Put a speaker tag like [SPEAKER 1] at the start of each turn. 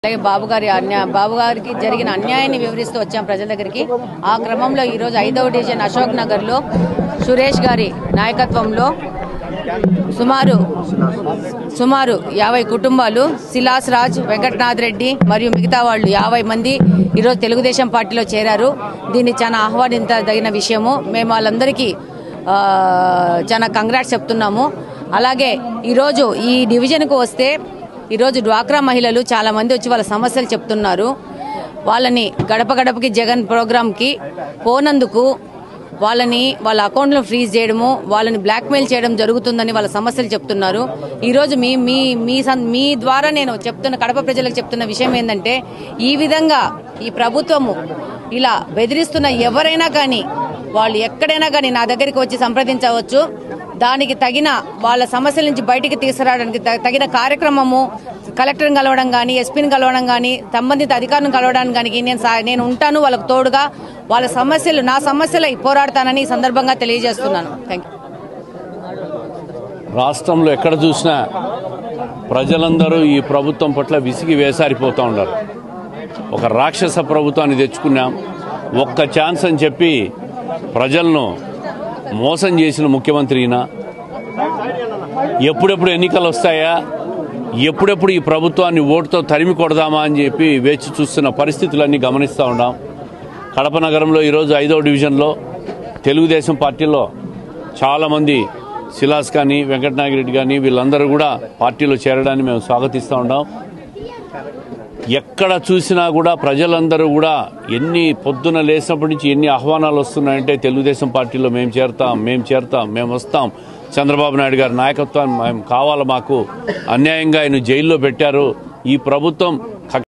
[SPEAKER 1] అలాగే బాబు గారి అన్యా బాబు గారికి జరిగిన అన్యాయాన్ని వివరిస్తూ వచ్చాం ప్రజల దగ్గరికి ఆ క్రమంలో ఈరోజు ఐదవ డివిజన్ అశోక్ నగర్లో సురేష్ గారి నాయకత్వంలో సుమారు సుమారు యాభై కుటుంబాలు శిలాస్ రాజ్ వెంకటనాథ్ రెడ్డి మరియు మిగతా వాళ్ళు యాభై మంది ఈరోజు తెలుగుదేశం పార్టీలో చేరారు దీన్ని చాలా ఆహ్వానించదగిన విషయము మేము వాళ్ళందరికీ ఆ, చాలా కంగ్రాట్స్ చెప్తున్నాము అలాగే ఈరోజు ఈ డివిజన్కు వస్తే ఈరోజు డ్వాక్రా మహిళలు చాలా మంది వచ్చి వాళ్ళ సమస్యలు చెప్తున్నారు వాళ్ళని గడప గడపకి జగన్ ప్రోగ్రాంకి పోనందుకు వాళ్ళని వాళ్ళ అకౌంట్లో ఫ్రీజ్ చేయడము వాళ్ళని బ్లాక్మెయిల్ చేయడం జరుగుతుందని వాళ్ళ సమస్యలు చెప్తున్నారు ఈరోజు మీ మీ మీ సం- మీ ద్వారా నేను చెప్తున్న కడప ప్రజలకు చెప్తున్న విషయం ఏంటంటే ఈ విధంగా ఈ ప్రభుత్వము ఇలా బెదిరిస్తున్న ఎవరైనా కానీ వాళ్ళు ఎక్కడైనా కానీ నా దగ్గరికి వచ్చి సంప్రదించవచ్చు దానికి తగిన వాళ్ళ సమస్యల నుంచి బయటికి తీసుకురావడానికి త- తగిన కార్యక్రమము కలెక్టర్ని కలవడం కానీ ఎస్పీని కలవడం కానీ సంబంధిత అధికారులను కలవడానికి కానీ నేను సా- నేను ఉంటాను వాళ్ళకు తోడుగా వాళ్ళ సమస్యలు నా సమస్యలై పోరాడతానని ఈ సందర్భంగా తెలియజేస్తున్నాను థ్యాంక్ యూ
[SPEAKER 2] రాష్ట్రంలో ఎక్కడ చూసినా ప్రజలందరూ ఈ ప్రభుత్వం పట్ల విసిగి వేసారిపోతూ ఉన్నారు ఒక రాక్షస ప్రభుత్వాన్ని తెచ్చుకున్నాం ఒక్క ఛాన్స్ అని చెప్పి ప్రజలను మోసం చేసిన ముఖ్యమంత్రి ఈయన ఎప్పుడెప్పుడు ఎన్నికలు వస్తాయా ఎప్పుడెప్పుడు ఈ ప్రభుత్వాన్ని ఓటుతో తరిమి కొడదామా అని చెప్పి వేచి చూస్తున్న పరిస్థితులన్నీ గమనిస్తూ ఉన్నాం కడప నగరంలో ఈరోజు ఐదవ డివిజన్లో తెలుగుదేశం పార్టీలో చాలామంది శిలాస్ కానీ వెంకటనాగిరెడ్డి కానీ వీళ్ళందరూ కూడా పార్టీలో చేరడాన్ని మేము స్వాగతిస్తూ ఉన్నాం ఎక్కడ చూసినా కూడా ప్రజలందరూ కూడా ఎన్ని పొద్దున లేచినప్పటి నుంచి ఎన్ని ఆహ్వానాలు వస్తున్నాయంటే తెలుగుదేశం పార్టీలో మేము చేరతాం మేము చేరతాం మేము వస్తాం చంద్రబాబు నాయుడు గారి నాయకత్వాన్ని మేము కావాలి మాకు అన్యాయంగా ఆయన జైల్లో పెట్టారు ఈ ప్రభుత్వం